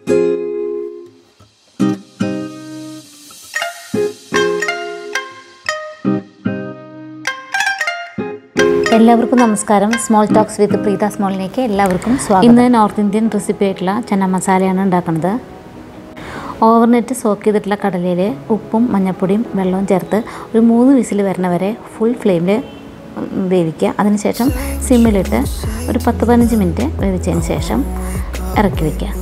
എല്ലാവർക്കും നമസ്കാരം small talks with Preetha സ്മോളിലേക്ക് എല്ലാവർക്കും സ്വാഗതം ഇന്ന് നോർത്ത് ഇന്ത്യൻ റെസിപ്പി ആയിട്ടുള്ള ചന മസാലയാണ് ഉണ്ടാക്കുന്നത് ഓവർനെറ്റ് സോക്ക് ചെയ്തിട്ടുള്ള കടലയിൽ ഉപ്പും മഞ്ഞൾപ്പൊടിയും വെള്ളവും ചേർത്ത് ഒരു മൂന്ന് വിസിൽ വരണ വരെ ഫുൾ ഫ്ലെയിമിൽ വേവിക്കുക അതിനുശേഷം സിമ്മിലിട്ട് ഒരു പത്ത് പതിനഞ്ച് മിനിറ്റ് വേവിച്ചതിന് ശേഷം ഇറക്കി വയ്ക്കുക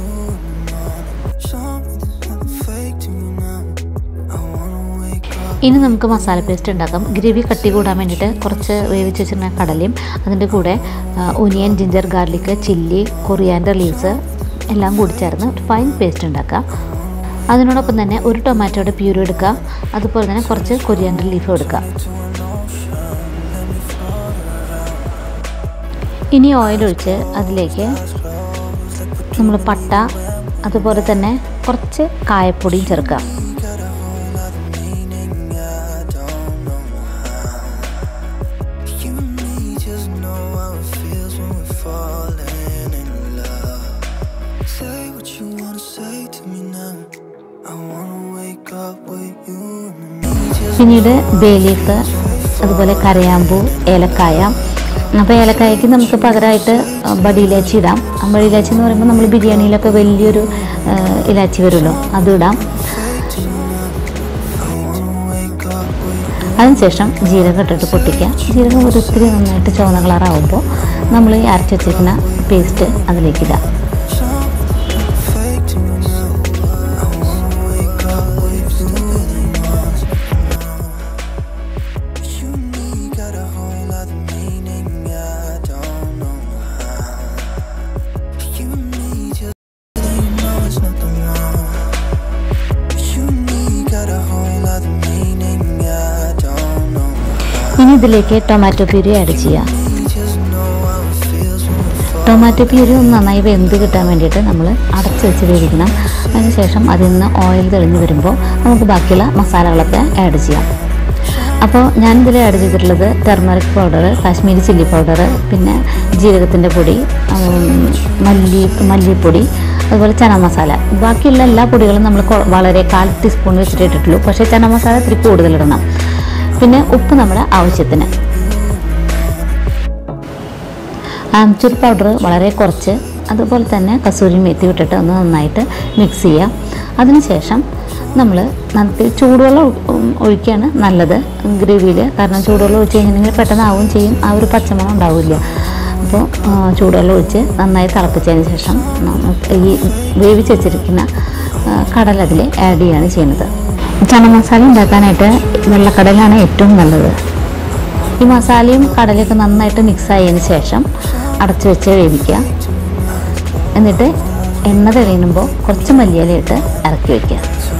ഇനി നമുക്ക് മസാല പേസ്റ്റ് ഉണ്ടാക്കാം ഗ്രേവി കട്ടി കൂടാൻ വേണ്ടിയിട്ട് കുറച്ച് വേവിച്ച് വെച്ചിരുന്ന കടലയും അതിൻ്റെ കൂടെ onion ginger garlic chilli coriander leaves എല്ലാം കൂടി ചേർന്ന് ഒരു ഫൈൻ പേസ്റ്റ് ഉണ്ടാക്കാം അതിനോടൊപ്പം തന്നെ ഒരു ടൊമാറ്റോയുടെ പ്യൂരി എടുക്കുക അതുപോലെ തന്നെ കുറച്ച് കൊറിയാൻഡർ ലീഫും എടുക്കുക ഇനി ഓയിൽ ഒഴിച്ച് അതിലേക്ക് നമ്മൾ പട്ട അതുപോലെ തന്നെ കുറച്ച് കായപ്പൊടിയും ചേർക്കുക You and me just know how it feels when we're falling in love. Say what you wanna say to me now. I wanna wake up with you and me just പിന്നീട് bay leaf അതുപോലെ കരയാമ്പൂ ഏലക്കായ അപ്പോൾ ഏലക്കായക്ക് നമുക്ക് പകരമായിട്ട് buddy elaichi ഇടാം ആ buddy elaichi എന്ന് പറയുമ്പോൾ നമ്മൾ ബിരിയാണിയിലൊക്കെ വലിയൊരു ആ, ഇലാച്ചി വരുമല്ലോ അതും ഇടാം wake up with അതിനുശേഷം ജീരകം ഇട്ടിട്ട് പൊട്ടിക്കുക ജീരകം ഒരു ഒത്തിരി നന്നായിട്ട് ചുവന്ന കളറാവുമ്പോൾ നമ്മൾ ഈ അരച്ച് വെച്ചിരിക്കുന്ന പേസ്റ്റ് അതിലേക്ക് ഇടാം fake to me now. I wanna wake up with you You and me got a whole other meaning. I don't know how. You and me just you know it's nothing wrong. You and me got a whole other meaning. I don't know ഇനി ഇതിലേക്ക് tomato puree add ചെയ്യുക You just know how it feels when we're falling. Tomato puree ഒന്ന് നന്നായി വെന്ത് കിട്ടാൻ വേണ്ടിയിട്ട് നമ്മൾ അടച്ച് വെച്ച് വേവിക്കണം അതിനുശേഷം അതിൽ നിന്ന് ഓയിൽ തെളിഞ്ഞ് വരുമ്പോൾ നമുക്ക് ബാക്കിയുള്ള മസാലകളൊക്കെ ആഡ് ചെയ്യാം അപ്പോൾ ഞാനിതിൽ ആഡ് ചെയ്തിട്ടുള്ളത് turmeric powder Kashmiri chilli powder പിന്നെ ജീരകത്തിൻ്റെ പൊടി ഉം, മല്ലി മല്ലിപ്പൊടി അതുപോലെ ചന മസാല ബാക്കിയുള്ള എല്ലാ പൊടികളും നമ്മൾ കൊ- വളരെ കാൽ ടീസ്പൂൺ വെച്ചിട്ട് ഇട്ടിട്ടുള്ളൂ പക്ഷേ ചന മസാല ഇത്തിരി കൂടുതലിടണം പിന്നെ ഉപ്പ് നമ്മുടെ ആവശ്യത്തിന് ആംചൂർ പൗഡർ വളരെ കുറച്ച് അതുപോലെ തന്നെ കസൂരി മേത്തി വിട്ടിട്ട് ഒന്ന് നന്നായിട്ട് മിക്സ് ചെയ്യുക അതിനുശേഷം നമ്മൾ നന്നായിട്ട് ചൂടുവെള്ളം ഒഴി- ഉം, ഒഴിക്കുകയാണ് നല്ലത് ഗ്രേവിയിൽ കാരണം ചൂടുവെള്ളം ഒഴിച്ച് കഴിഞ്ഞിട്ടുണ്ടെങ്കിൽ പെട്ടെന്ന് ആവുകയും ചെയ്യും ആ ഒരു പച്ചമണം ഉണ്ടാവില്ല അപ്പോൾ ആ, ചൂടുവെള്ളം ഒഴിച്ച് നന്നായി തിളപ്പിച്ചതിന് ശേഷം നമുക്ക് ഈ വേവിച്ച് വെച്ചിരിക്കുന്ന ആ, കടൽ അതിൽ ആഡ് ചെയ്യുകയാണ് ചെയ്യുന്നത് ചന മസാല ഉണ്ടാക്കാനായിട്ട് വെള്ളക്കടലാണ് ഏറ്റവും നല്ലത് ഈ മസാലയും കടലയൊക്കെ നന്നായിട്ട് മിക്സ് ആയതിന് ശേഷം അടച്ചു വെച്ച് വേവിക്കുക എന്നിട്ട് എണ്ണ തെളിയുമ്പോൾ കുറച്ച് മല്ലിയില ഇട്ട് ഇറക്കി വയ്ക്കുക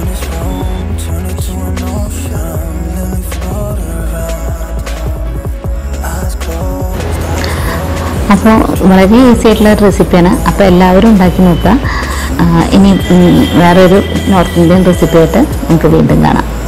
അപ്പോൾ വളരെ ഈസി ആയിട്ടുള്ള ഒരു റെസിപ്പിയാണ് അപ്പോൾ എല്ലാവരും ഉണ്ടാക്കി നോക്കുക ആ, ഇനി ഉം, വേറൊരു നോർത്ത് ഇന്ത്യൻ റെസിപ്പി ആയിട്ട് നമുക്ക് വീണ്ടും കാണാം